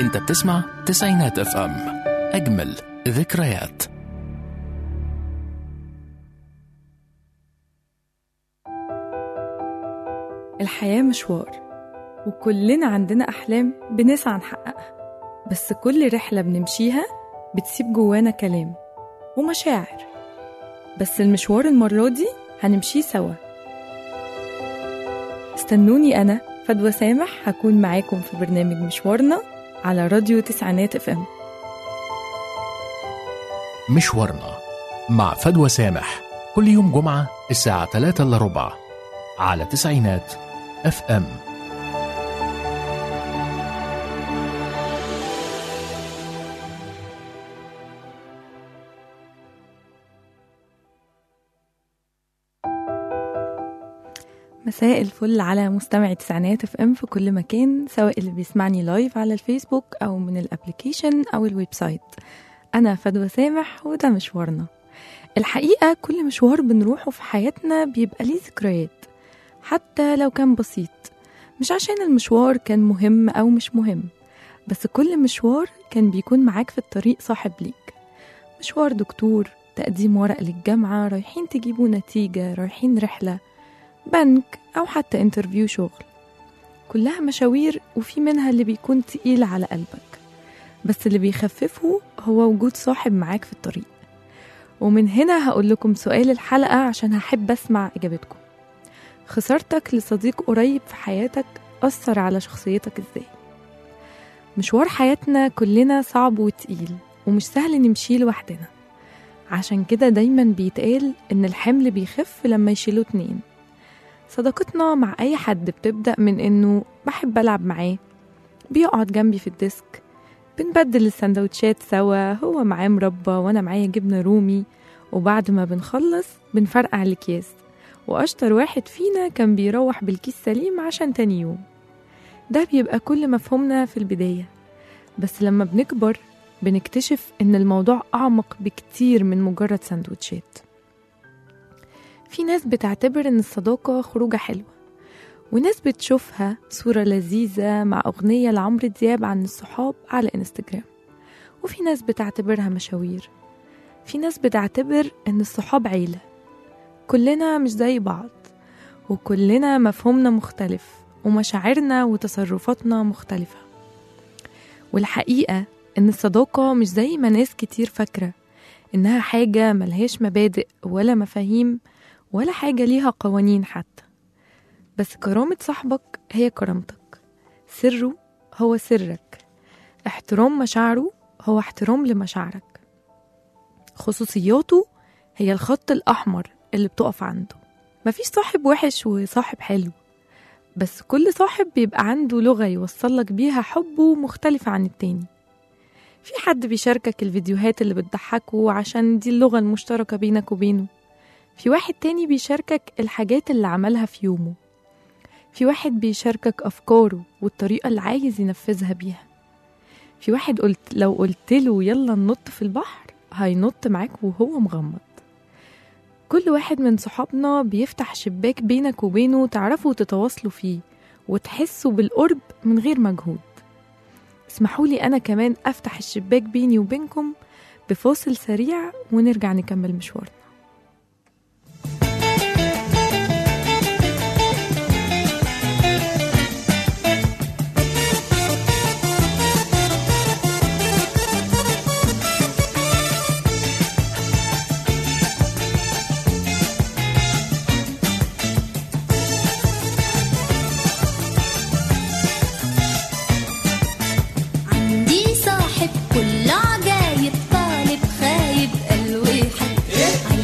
انت بتسمع تسعينات اف ام اجمل ذكريات الحياة مشوار وكلنا عندنا أحلام بنسعى نحققها بس كل رحلة بنمشيها بتسيب جوانا كلام ومشاعر بس المشوار المرة دي هنمشيه سوا استنوني أنا فدوى سامح هكون معاكم في برنامج مشوارنا على راديو تسعينات اف ام مشوارنا مع فدوى سامح كل يوم جمعة الساعة 3 إلا ربع على تسعينات اف ام مساء الفل على مستمعي تسعينات اف ام في كل مكان سواء اللي بيسمعني لايف على الفيسبوك او من الابليكيشن او الويب سايت انا فدوى سامح وده مشوارنا الحقيقه كل مشوار بنروحه في حياتنا بيبقى ليه ذكريات حتى لو كان بسيط مش عشان المشوار كان مهم او مش مهم بس كل مشوار كان بيكون معاك في الطريق صاحب ليك مشوار دكتور تقديم ورق للجامعه رايحين تجيبوا نتيجه رايحين رحله بنك أو حتى انترفيو شغل كلها مشاوير وفي منها اللي بيكون تقيل على قلبك بس اللي بيخففه هو وجود صاحب معاك في الطريق ومن هنا هقول لكم سؤال الحلقة عشان هحب أسمع إجابتكم خسارتك لصديق قريب في حياتك أثر على شخصيتك إزاي مشوار حياتنا كلنا صعب وتقيل ومش سهل نمشيه لوحدنا عشان كده دايما بيتقال إن الحمل بيخف لما يشيلوه اتنين صداقتنا مع أي حد بتبدأ من إنه بحب ألعب معاه بيقعد جنبي في الديسك بنبدل السندوتشات سوا هو معاه مربى وأنا معايا جبنة رومي وبعد ما بنخلص بنفرقع الأكياس وأشطر واحد فينا كان بيروح بالكيس سليم عشان تاني يوم ده بيبقى كل مفهومنا في البداية بس لما بنكبر بنكتشف إن الموضوع أعمق بكتير من مجرد سندوتشات في ناس بتعتبر إن الصداقة خروجة حلوة وناس بتشوفها صورة لذيذة مع أغنية لعمرو دياب عن الصحاب على إنستجرام وفي ناس بتعتبرها مشاوير في ناس بتعتبر إن الصحاب عيلة كلنا مش زي بعض وكلنا مفهومنا مختلف ومشاعرنا وتصرفاتنا مختلفة والحقيقة إن الصداقة مش زي ما ناس كتير فاكرة إنها حاجة ملهاش مبادئ ولا مفاهيم ولا حاجة ليها قوانين حتى بس كرامة صاحبك هي كرامتك سره هو سرك احترام مشاعره هو احترام لمشاعرك خصوصياته هي الخط الأحمر اللي بتقف عنده مفيش صاحب وحش وصاحب حلو بس كل صاحب بيبقى عنده لغة يوصلك بيها حبه مختلفة عن التاني في حد بيشاركك الفيديوهات اللي بتضحكه عشان دي اللغة المشتركة بينك وبينه في واحد تاني بيشاركك الحاجات اللي عملها في يومه في واحد بيشاركك أفكاره والطريقة اللي عايز ينفذها بيها في واحد قلت لو قلت له يلا ننط في البحر هينط معاك وهو مغمض كل واحد من صحابنا بيفتح شباك بينك وبينه تعرفوا تتواصلوا فيه وتحسوا بالقرب من غير مجهود اسمحوا لي أنا كمان أفتح الشباك بيني وبينكم بفاصل سريع ونرجع نكمل مشوارنا عندي صاحب كل عجايب طالب خايب قلبي حد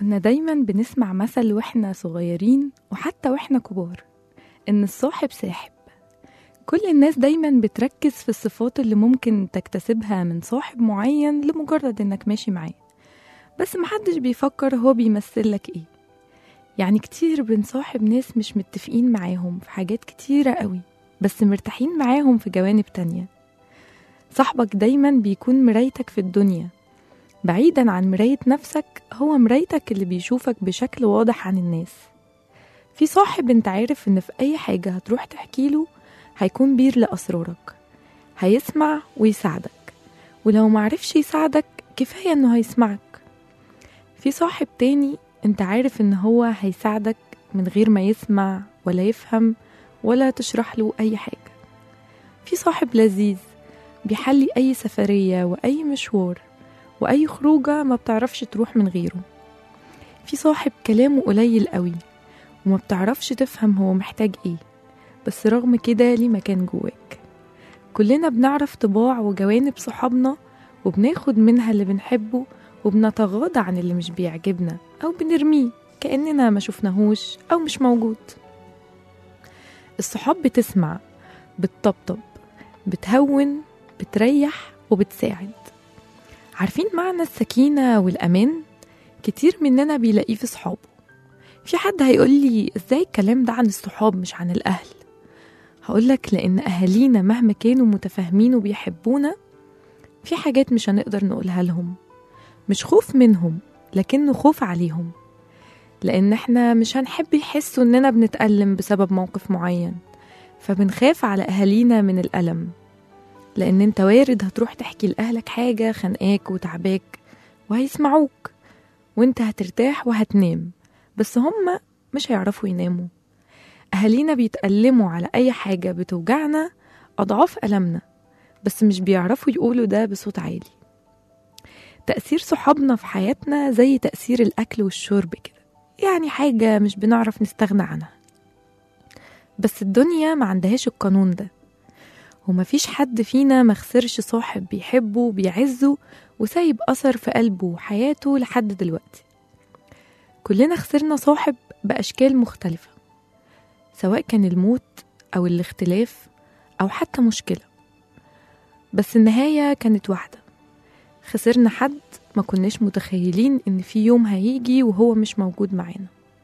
كنا دايما بنسمع مثل واحنا صغيرين وحتى واحنا كبار إن الصاحب ساحب كل الناس دايما بتركز في الصفات اللي ممكن تكتسبها من صاحب معين لمجرد إنك ماشي معاه بس محدش بيفكر هو بيمثلك إيه يعني كتير بنصاحب ناس مش متفقين معاهم في حاجات كتيرة قوي بس مرتاحين معاهم في جوانب تانية صاحبك دايما بيكون مرايتك في الدنيا بعيدا عن مراية نفسك هو مرايتك اللي بيشوفك بشكل واضح عن الناس في صاحب انت عارف ان في اي حاجة هتروح تحكيله هيكون بير لأسرارك هيسمع ويساعدك ولو معرفش يساعدك كفاية انه هيسمعك في صاحب تاني انت عارف ان هو هيساعدك من غير ما يسمع ولا يفهم ولا تشرح له اي حاجة في صاحب لذيذ بيحلي اي سفرية واي مشوار واي خروجة ما بتعرفش تروح من غيره في صاحب كلامه قليل قوي وما بتعرفش تفهم هو محتاج ايه بس رغم كده ليه مكان جواك كلنا بنعرف طباع وجوانب صحابنا وبناخد منها اللي بنحبه وبنتغاضى عن اللي مش بيعجبنا أو بنرميه كأننا ما شفناهوش أو مش موجود الصحاب بتسمع بتطبطب بتهون بتريح وبتساعد عارفين معنى السكينة والأمان؟ كتير مننا بيلاقيه في صحابه في حد هيقول لي ازاي الكلام ده عن الصحاب مش عن الأهل هقولك لأن أهالينا مهما كانوا متفاهمين وبيحبونا في حاجات مش هنقدر نقولها لهم مش خوف منهم لكنه خوف عليهم لأن احنا مش هنحب يحسوا إننا بنتألم بسبب موقف معين فبنخاف على أهالينا من الألم لأن انت وارد هتروح تحكي لأهلك حاجة خانقاك وتعباك وهيسمعوك وانت هترتاح وهتنام بس هم مش هيعرفوا يناموا أهالينا بيتألموا على أي حاجة بتوجعنا أضعاف ألمنا بس مش بيعرفوا يقولوا ده بصوت عالي تأثير صحابنا في حياتنا زي تأثير الأكل والشرب كده يعني حاجة مش بنعرف نستغنى عنها بس الدنيا ما عندهاش القانون ده ومفيش حد فينا ما خسرش صاحب بيحبه وبيعزه وسايب أثر في قلبه وحياته لحد دلوقتي كلنا خسرنا صاحب بأشكال مختلفة سواء كان الموت أو الاختلاف أو حتى مشكلة بس النهاية كانت واحدة خسرنا حد ما كناش متخيلين إن في يوم هيجي وهو مش موجود معانا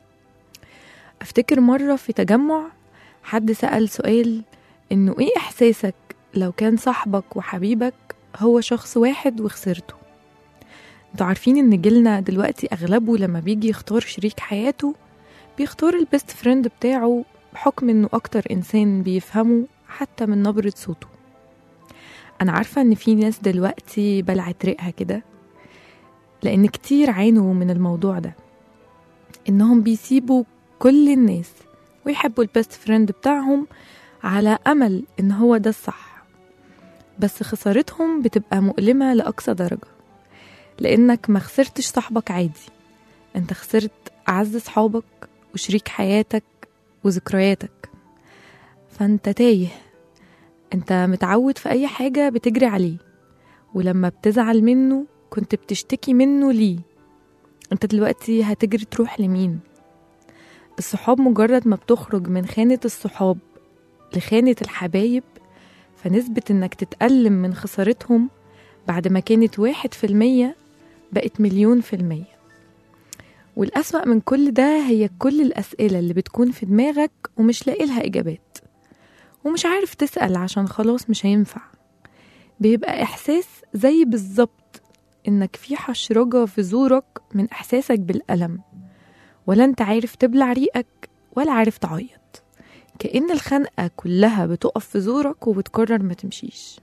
أفتكر مرة في تجمع حد سأل سؤال إنه إيه إحساسك لو كان صاحبك وحبيبك هو شخص واحد وخسرته انتوا عارفين ان جيلنا دلوقتي اغلبه لما بيجي يختار شريك حياته بيختار البيست فريند بتاعه بحكم انه اكتر انسان بيفهمه حتى من نبرة صوته انا عارفة ان في ناس دلوقتي بلعت ريقها كده لان كتير عانوا من الموضوع ده انهم بيسيبوا كل الناس ويحبوا البيست فريند بتاعهم على امل ان هو ده الصح بس خسارتهم بتبقى مؤلمة لأقصى درجة لأنك ما خسرتش صاحبك عادي انت خسرت أعز صحابك وشريك حياتك وذكرياتك فانت تايه انت متعود في أي حاجة بتجري عليه ولما بتزعل منه كنت بتشتكي منه ليه انت دلوقتي هتجري تروح لمين الصحاب مجرد ما بتخرج من خانة الصحاب لخانة الحبايب فنسبة انك تتألم من خسارتهم بعد ما كانت واحد في المية بقت مليون في المية والأسوأ من كل ده هي كل الأسئلة اللي بتكون في دماغك ومش لاقي لها إجابات ومش عارف تسأل عشان خلاص مش هينفع بيبقى إحساس زي بالظبط إنك في حشرجة في زورك من إحساسك بالألم ولا أنت عارف تبلع ريقك ولا عارف تعيط كأن الخنقة كلها بتقف في زورك وبتقرر ما تمشيش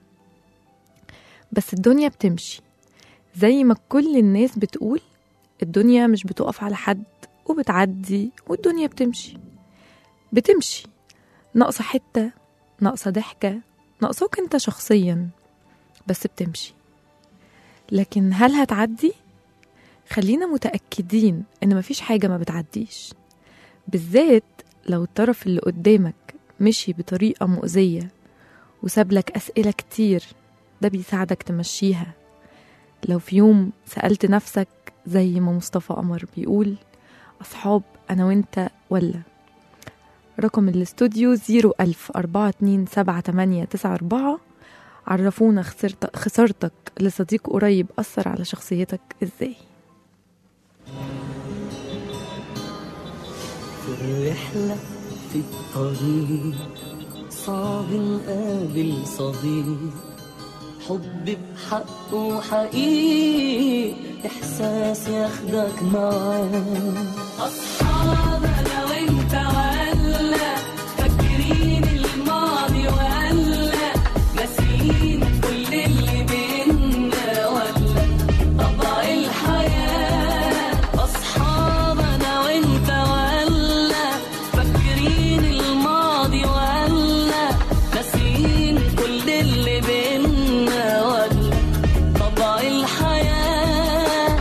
بس الدنيا بتمشي زي ما كل الناس بتقول الدنيا مش بتقف على حد وبتعدي والدنيا بتمشي بتمشي ناقصة حتة ناقصة ضحكة ناقصاك انت شخصيا بس بتمشي لكن هل هتعدي؟ خلينا متأكدين ان مفيش حاجة ما بتعديش بالذات لو الطرف اللي قدامك مشي بطريقة مؤذية وسابلك أسئلة كتير ده بيساعدك تمشيها لو في يوم سألت نفسك زي ما مصطفى قمر بيقول أصحاب أنا وإنت ولا رقم الاستوديو زيرو ألف أربعة اتنين سبعة تمانية تسعة أربعة عرفونا خسرت خسارتك لصديق قريب أثر على شخصيتك إزاي في الرحلة في الطريق صعب نقابل صديق حب بحقه حقيقي إحساس ياخدك معاه أصحاب أنا وأنت ولا فاكرين الماضي ولا ناسيين كل اللي بينا ولا طبع الحياة أصحاب أنا وأنت ولا فاكرين الماضي ولا ناسيين كل اللي بينا ولا طبع الحياة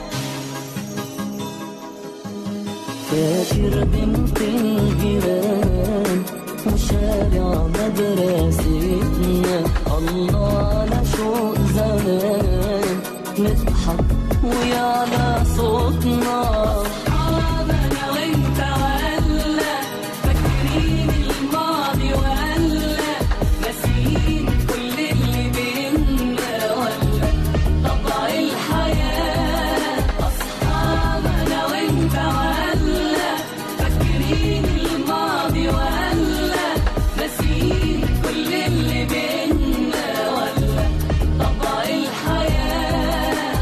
فاكر بنت الجيران وشارع مدرستنا الله على شوق زمان نضحك ويعلى صوتنا أصحابنا وانت ولا فاكرين الماضي ولا ناسيين كل اللي بينا ولا طبع الحياة أصحابنا وانت ولا فاكرين الماضي ولا ناسيين كل اللي بينا ولا طبع الحياة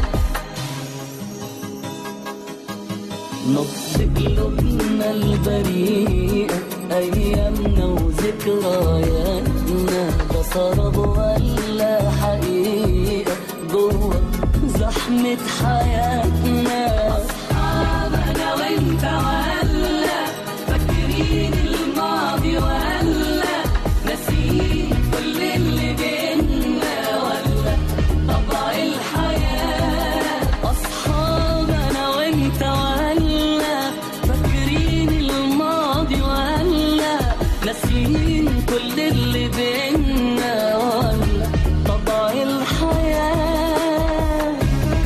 نبض قلوبنا البريئة أيامنا وذكرياتنا ده سراب ولا حقيقة جوه زحمة حياتنا أصحابنا وانت ولا فاكرين الماضي ولا ناسيين كل اللي بينا ولا طبع الحياة أصحابنا وانت ولا فاكرين الماضي ولا ناسيين كل اللي بينا ولا طبع الحياة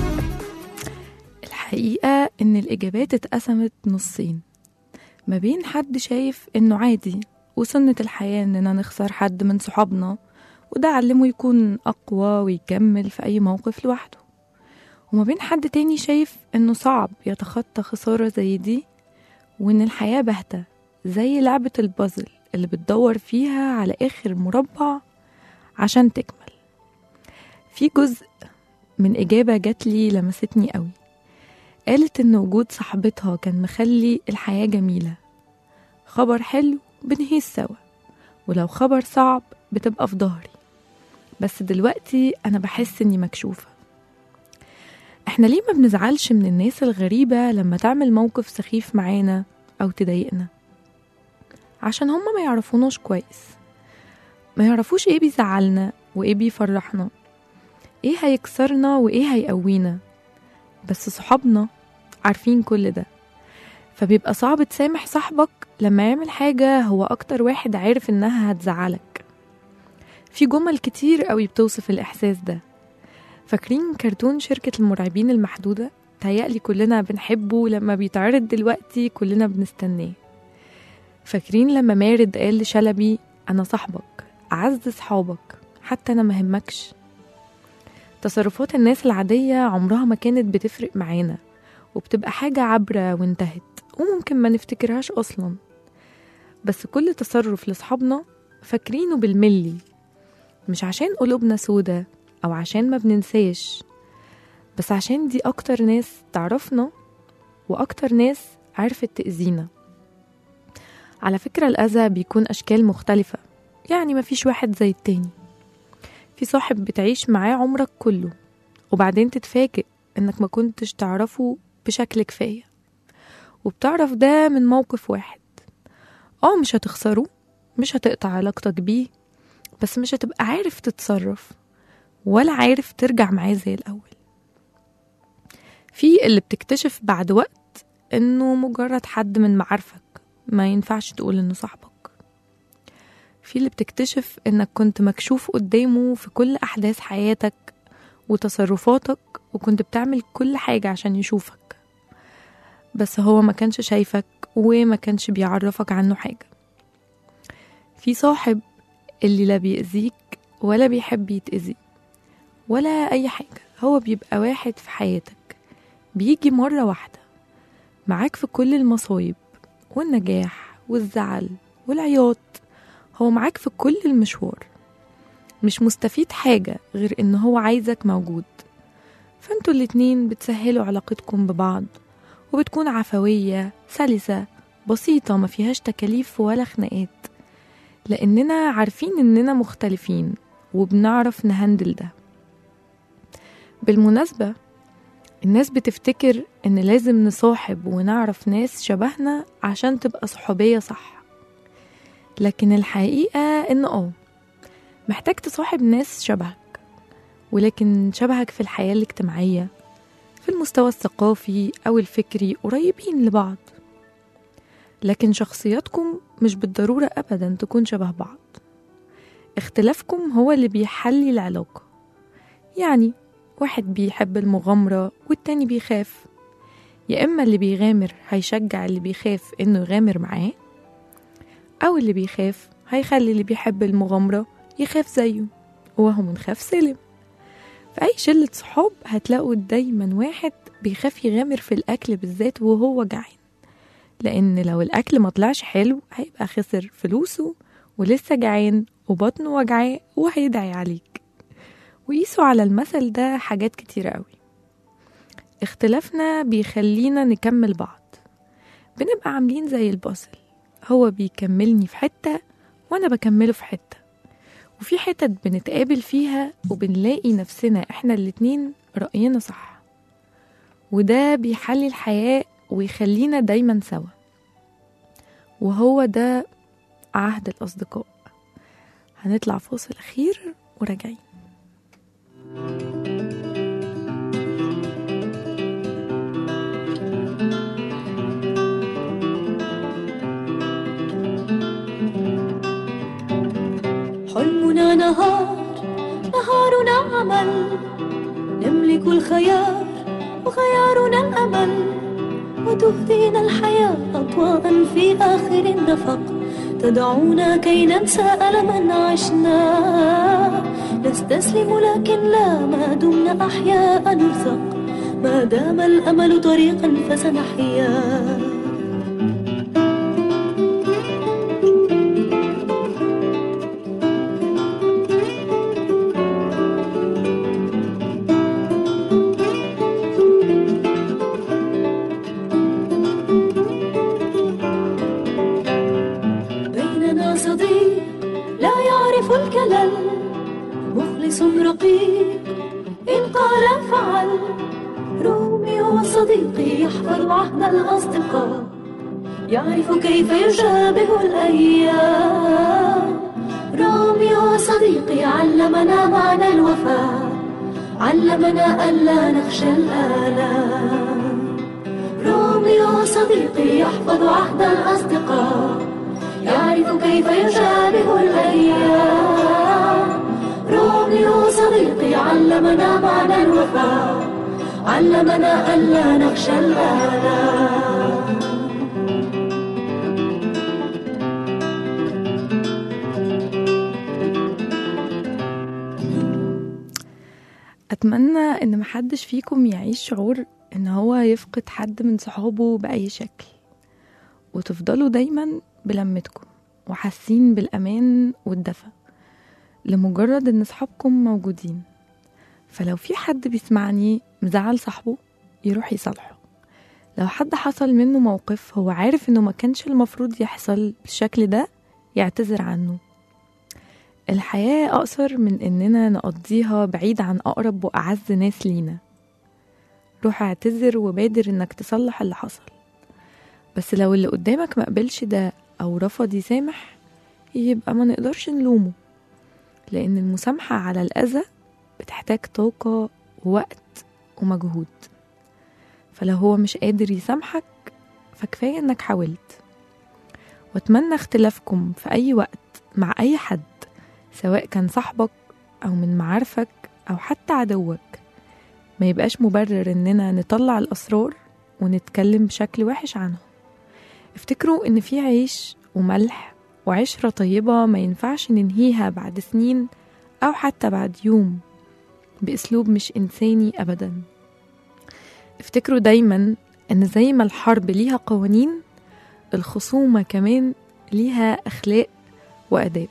الحقيقة إن الإجابات اتقسمت نصين ما بين حد شايف إنه عادي وسنة الحياة إننا نخسر حد من صحابنا وده علمه يكون أقوى ويكمل في أي موقف لوحده وما بين حد تاني شايف إنه صعب يتخطى خسارة زي دي وإن الحياة باهتة زي لعبة البازل اللي بتدور فيها على آخر مربع عشان تكمل في جزء من إجابة جاتلي لمستني قوي قالت إن وجود صاحبتها كان مخلي الحياة جميلة خبر حلو بنهيس سوا ولو خبر صعب بتبقى في ظهري بس دلوقتي أنا بحس إني مكشوفة إحنا ليه ما بنزعلش من الناس الغريبة لما تعمل موقف سخيف معانا أو تضايقنا عشان هما ما يعرفوناش كويس ما يعرفوش ايه بيزعلنا وايه بيفرحنا ايه هيكسرنا وايه هيقوينا بس صحابنا عارفين كل ده فبيبقى صعب تسامح صاحبك لما يعمل حاجة هو أكتر واحد عارف إنها هتزعلك في جمل كتير قوي بتوصف الإحساس ده فاكرين كرتون شركة المرعبين المحدودة؟ تهيألي كلنا بنحبه لما بيتعرض دلوقتي كلنا بنستناه فاكرين لما مارد قال لشلبي أنا صاحبك أعز صحابك حتى أنا مهمكش تصرفات الناس العادية عمرها ما كانت بتفرق معانا وبتبقى حاجة عبرة وانتهت وممكن ما نفتكرهاش أصلا بس كل تصرف لصحابنا فاكرينه بالملي مش عشان قلوبنا سودة أو عشان ما بننساش بس عشان دي أكتر ناس تعرفنا وأكتر ناس عرفت تأذينا على فكرة الأذى بيكون أشكال مختلفة يعني مفيش واحد زي التاني في صاحب بتعيش معاه عمرك كله وبعدين تتفاجئ إنك ما كنتش تعرفه بشكل كفاية وبتعرف ده من موقف واحد اه مش هتخسره مش هتقطع علاقتك بيه بس مش هتبقى عارف تتصرف ولا عارف ترجع معاه زي الأول في اللي بتكتشف بعد وقت إنه مجرد حد من معارفك ما ينفعش تقول إنه صاحبك في اللي بتكتشف إنك كنت مكشوف قدامه في كل أحداث حياتك وتصرفاتك وكنت بتعمل كل حاجة عشان يشوفك بس هو ما كانش شايفك وما كانش بيعرفك عنه حاجة في صاحب اللي لا بيأذيك ولا بيحب يتأذي ولا أي حاجة هو بيبقى واحد في حياتك بيجي مرة واحدة معاك في كل المصايب والنجاح والزعل والعياط هو معاك في كل المشوار مش مستفيد حاجة غير إن هو عايزك موجود فانتوا الاتنين بتسهلوا علاقتكم ببعض وبتكون عفوية سلسة بسيطة ما فيهاش تكاليف ولا خناقات لأننا عارفين إننا مختلفين وبنعرف نهندل ده بالمناسبة الناس بتفتكر إن لازم نصاحب ونعرف ناس شبهنا عشان تبقى صحوبية صح لكن الحقيقة إن آه محتاج تصاحب ناس شبهك ولكن شبهك في الحياة الاجتماعية في المستوى الثقافي أو الفكري قريبين لبعض لكن شخصياتكم مش بالضرورة أبدا تكون شبه بعض اختلافكم هو اللي بيحلي العلاقة يعني واحد بيحب المغامرة والتاني بيخاف يا إما اللي بيغامر هيشجع اللي بيخاف إنه يغامر معاه أو اللي بيخاف هيخلي اللي بيحب المغامرة يخاف زيه وهو منخاف سلم في أي شلة صحاب هتلاقوا دايما واحد بيخاف يغامر في الأكل بالذات وهو جعان لأن لو الأكل ما طلعش حلو هيبقى خسر فلوسه ولسه جعان وبطنه وجعاه وهيدعي عليك وقيسوا على المثل ده حاجات كتيرة قوي اختلافنا بيخلينا نكمل بعض بنبقى عاملين زي البازل هو بيكملني في حتة وأنا بكمله في حتة وفي حتت بنتقابل فيها وبنلاقي نفسنا احنا الاتنين رأينا صح وده بيحلي الحياة ويخلينا دايما سوا وهو ده عهد الأصدقاء هنطلع فاصل أخير وراجعين حلمنا نهار نهارنا عمل نملك الخيار وخيارنا الأمل وتهدينا الحياة أضواء في آخر النفق تدعونا كي ننسى ألما عشنا نستسلم لكن لا ما دمنا أحياء نرزق ما دام الأمل طريقا فسنحيا بيننا صديق لا يعرف الكلل مخلص رقيق إن قال فعل روميو صديقي يحفظ عهد الأصدقاء يعرف كيف يشابه الأيام روميو صديقي علمنا معنى الوفاء علمنا ألا نخشى الآلام روميو صديقي يحفظ عهد الأصدقاء يعرف كيف يشابه الأيام روميو صديقي علمنا معنى الوفاء علمنا ألا نخشى الآلام أتمنى إن محدش فيكم يعيش شعور إن هو يفقد حد من صحابه بأي شكل وتفضلوا دايما بلمتكم وحاسين بالأمان والدفى لمجرد إن صحابكم موجودين فلو في حد بيسمعني مزعل صاحبه يروح يصالحه لو حد حصل منه موقف هو عارف إنه ما كانش المفروض يحصل بالشكل ده يعتذر عنه الحياة أقصر من إننا نقضيها بعيد عن أقرب وأعز ناس لينا روح اعتذر وبادر إنك تصلح اللي حصل بس لو اللي قدامك مقبلش ده أو رفض يسامح يبقى ما نقدرش نلومه لأن المسامحة على الأذى بتحتاج طاقة ووقت ومجهود فلو هو مش قادر يسامحك فكفاية إنك حاولت وأتمنى اختلافكم في أي وقت مع أي حد سواء كان صاحبك أو من معارفك أو حتى عدوك ما يبقاش مبرر إننا نطلع الأسرار ونتكلم بشكل وحش عنهم افتكروا إن في عيش وملح وعشرة طيبة ما ينفعش ننهيها بعد سنين أو حتى بعد يوم بأسلوب مش إنساني أبدا افتكروا دايما إن زي ما الحرب ليها قوانين الخصومة كمان ليها أخلاق وأداب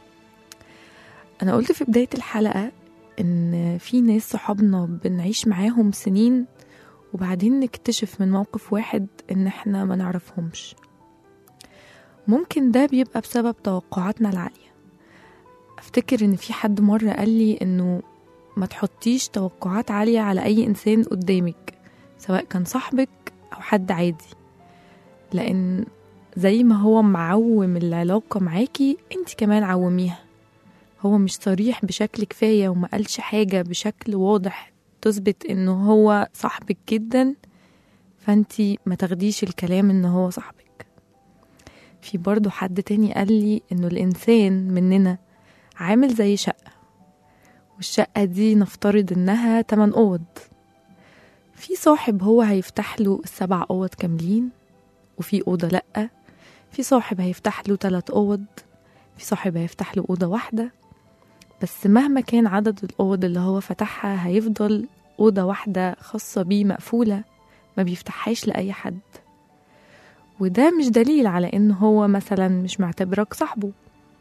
أنا قلت في بداية الحلقة إن في ناس صحابنا بنعيش معاهم سنين وبعدين نكتشف من موقف واحد إن إحنا ما نعرفهمش ممكن ده بيبقى بسبب توقعاتنا العالية أفتكر إن في حد مرة قال لي إنه ما تحطيش توقعات عالية على أي إنسان قدامك سواء كان صاحبك أو حد عادي لأن زي ما هو معوم العلاقة معاكي انت كمان عوميها هو مش صريح بشكل كفاية وما قالش حاجة بشكل واضح تثبت انه هو صاحبك جدا فانتي ما تاخديش الكلام ان هو صاحبك في برضو حد تاني قال لي انه الانسان مننا عامل زي شقة والشقة دي نفترض انها 8 اوض في صاحب هو هيفتح له السبع اوض كاملين وفي اوضة لأ في صاحب هيفتح له تلات اوض في صاحب هيفتح له اوضة واحدة بس مهما كان عدد الأوض اللي هو فتحها هيفضل أوضة واحدة خاصة بيه مقفولة ما بيفتحهاش لأي حد وده مش دليل على إن هو مثلا مش معتبرك صاحبه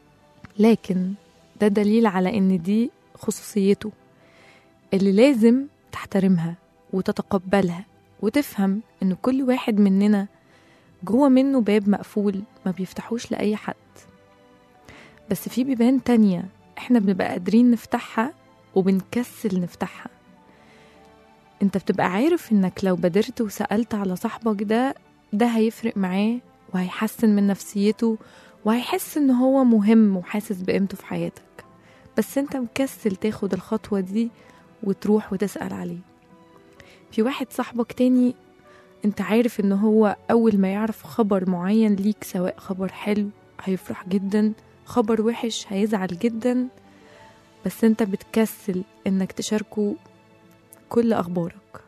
لكن ده دليل على إن دي خصوصيته اللي لازم تحترمها وتتقبلها وتفهم إن كل واحد مننا جوه منه باب مقفول ما بيفتحوش لأي حد بس في بيبان تانية احنا بنبقى قادرين نفتحها وبنكسل نفتحها انت بتبقى عارف انك لو بادرت وسألت على صاحبك ده ده هيفرق معاه وهيحسن من نفسيته وهيحس ان هو مهم وحاسس بقيمته في حياتك بس انت مكسل تاخد الخطوة دي وتروح وتسأل عليه في واحد صاحبك تاني انت عارف ان هو اول ما يعرف خبر معين ليك سواء خبر حلو هيفرح جدا خبر وحش هيزعل جدا بس انت بتكسل انك تشاركه كل اخبارك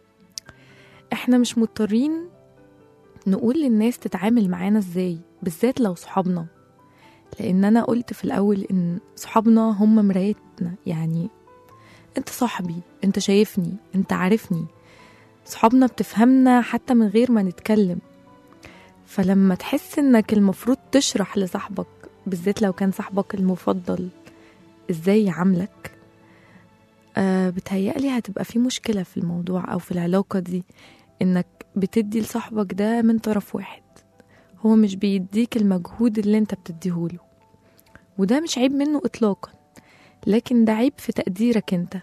احنا مش مضطرين نقول للناس تتعامل معانا ازاي بالذات لو صحابنا لان انا قلت في الاول ان صحابنا هم مرايتنا يعني انت صاحبي انت شايفني انت عارفني صحابنا بتفهمنا حتى من غير ما نتكلم فلما تحس انك المفروض تشرح لصاحبك بالذات لو كان صاحبك المفضل ازاي يعاملك آه بتهيألي هتبقى في مشكلة في الموضوع أو في العلاقة دي إنك بتدي لصاحبك ده من طرف واحد هو مش بيديك المجهود اللي انت بتديهوله وده مش عيب منه إطلاقا لكن ده عيب في تقديرك انت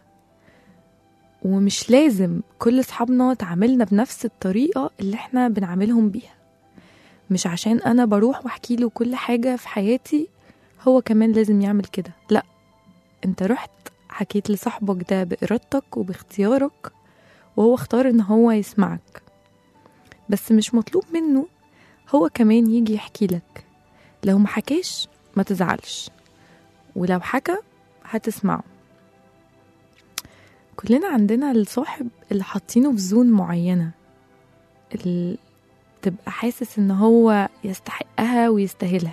ومش لازم كل صحابنا تعاملنا بنفس الطريقة اللي احنا بنعاملهم بيها مش عشان انا بروح واحكي له كل حاجة في حياتي هو كمان لازم يعمل كده لا انت رحت حكيت لصاحبك ده بإرادتك وباختيارك وهو اختار ان هو يسمعك بس مش مطلوب منه هو كمان يجي يحكي لك لو ما حكاش ما تزعلش ولو حكى هتسمعه كلنا عندنا الصاحب اللي حاطينه في زون معينة اللي تبقى حاسس ان هو يستحقها ويستاهلها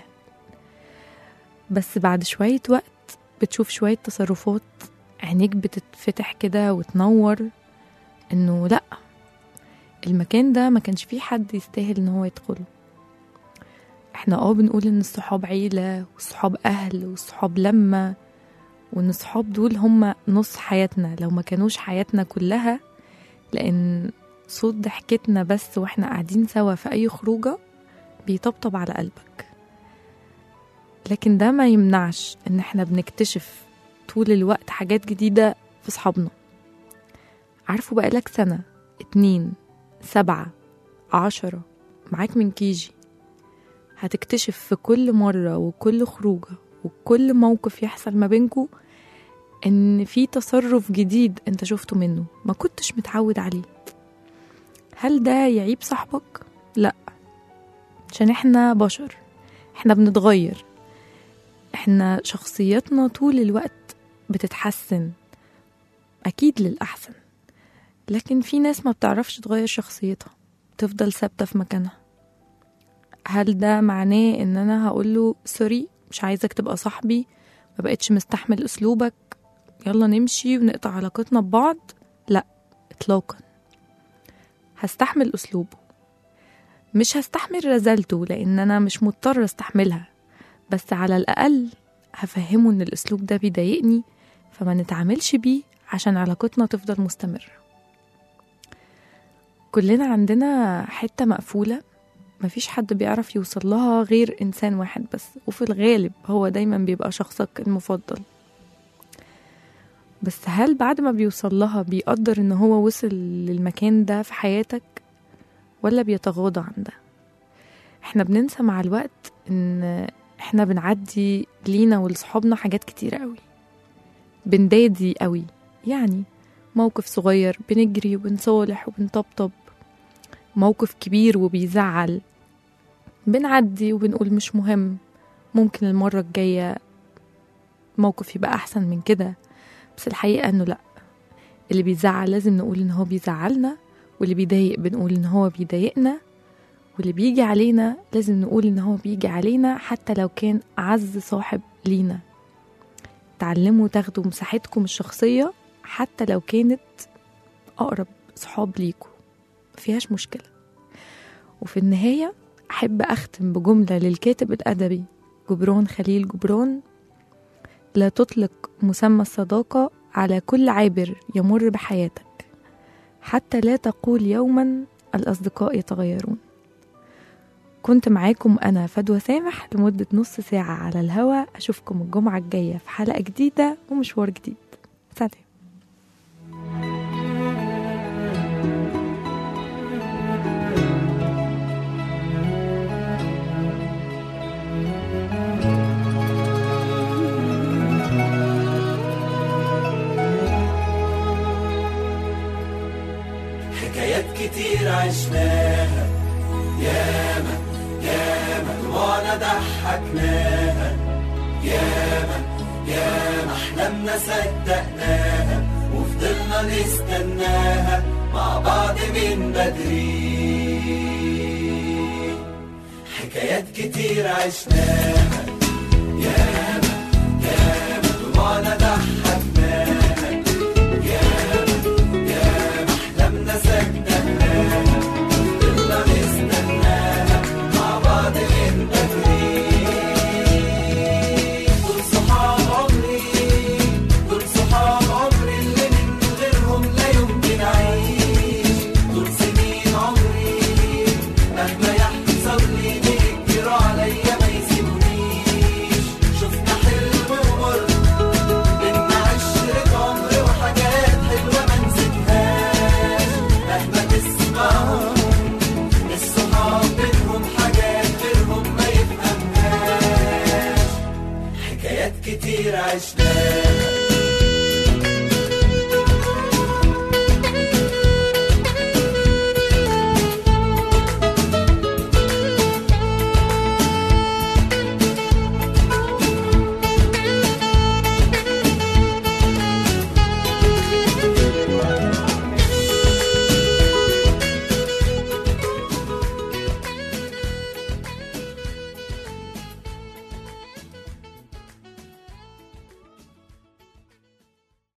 بس بعد شوية وقت بتشوف شوية تصرفات عينيك بتتفتح كده وتنور انه لأ المكان ده ما كانش فيه حد يستاهل ان هو يدخله احنا اه بنقول ان الصحاب عيلة والصحاب اهل والصحاب لمة وان الصحاب دول هم نص حياتنا لو ما كانوش حياتنا كلها لان صوت ضحكتنا بس واحنا قاعدين سوا في اي خروجه بيطبطب على قلبك لكن ده ما يمنعش ان احنا بنكتشف طول الوقت حاجات جديدة في صحابنا عارفه بقالك سنة اتنين سبعة عشرة معاك من كيجي هتكتشف في كل مرة وكل خروجة وكل موقف يحصل ما بينكو ان في تصرف جديد انت شفته منه ما كنتش متعود عليه هل ده يعيب صاحبك لا عشان احنا بشر احنا بنتغير احنا شخصياتنا طول الوقت بتتحسن اكيد للاحسن لكن في ناس ما بتعرفش تغير شخصيتها تفضل ثابتة في مكانها هل ده معناه ان انا هقوله سوري مش عايزك تبقى صاحبي ما بقتش مستحمل اسلوبك يلا نمشي ونقطع علاقتنا ببعض لا اطلاقا هستحمل اسلوبه مش هستحمل رزالته لان انا مش مضطر استحملها بس على الاقل هفهمه ان الاسلوب ده بيضايقني فما نتعاملش بيه عشان علاقتنا تفضل مستمرة كلنا عندنا حتة مقفولة مفيش حد بيعرف يوصل لها غير إنسان واحد بس وفي الغالب هو دايما بيبقى شخصك المفضل بس هل بعد ما بيوصل لها بيقدر إن هو وصل للمكان ده في حياتك ولا بيتغاضى عن ده احنا بننسى مع الوقت ان احنا بنعدي لينا ولصحابنا حاجات كتير قوي بندادي قوي يعني موقف صغير بنجري وبنصالح وبنطبطب موقف كبير وبيزعل بنعدي وبنقول مش مهم ممكن المرة الجاية موقف يبقى أحسن من كده بس الحقيقة إنه لأ اللي بيزعل لازم نقول إن هو بيزعلنا واللي بيضايق بنقول إن هو بيضايقنا واللي بيجي علينا لازم نقول إن هو بيجي علينا حتى لو كان أعز صاحب لينا تعلموا تاخدوا مساحتكم الشخصية حتى لو كانت أقرب صحاب ليكوا مفيهاش مشكلة وفي النهاية أحب أختم بجملة للكاتب الأدبي جبران خليل جبران لا تطلق مسمى الصداقة على كل عابر يمر بحياتك حتى لا تقول يوما الأصدقاء يتغيرون كنت معاكم أنا فدوى سامح لمدة نص ساعة على الهوا أشوفكم الجمعة الجاية في حلقة جديدة ومشوار جديد سلام حكايات كتير عشناها ياما ياما دموعنا ضحكناها ياما ياما احلامنا صدقناها وفضلنا نستناها مع بعض من بدري حكايات كتير عشناها ياما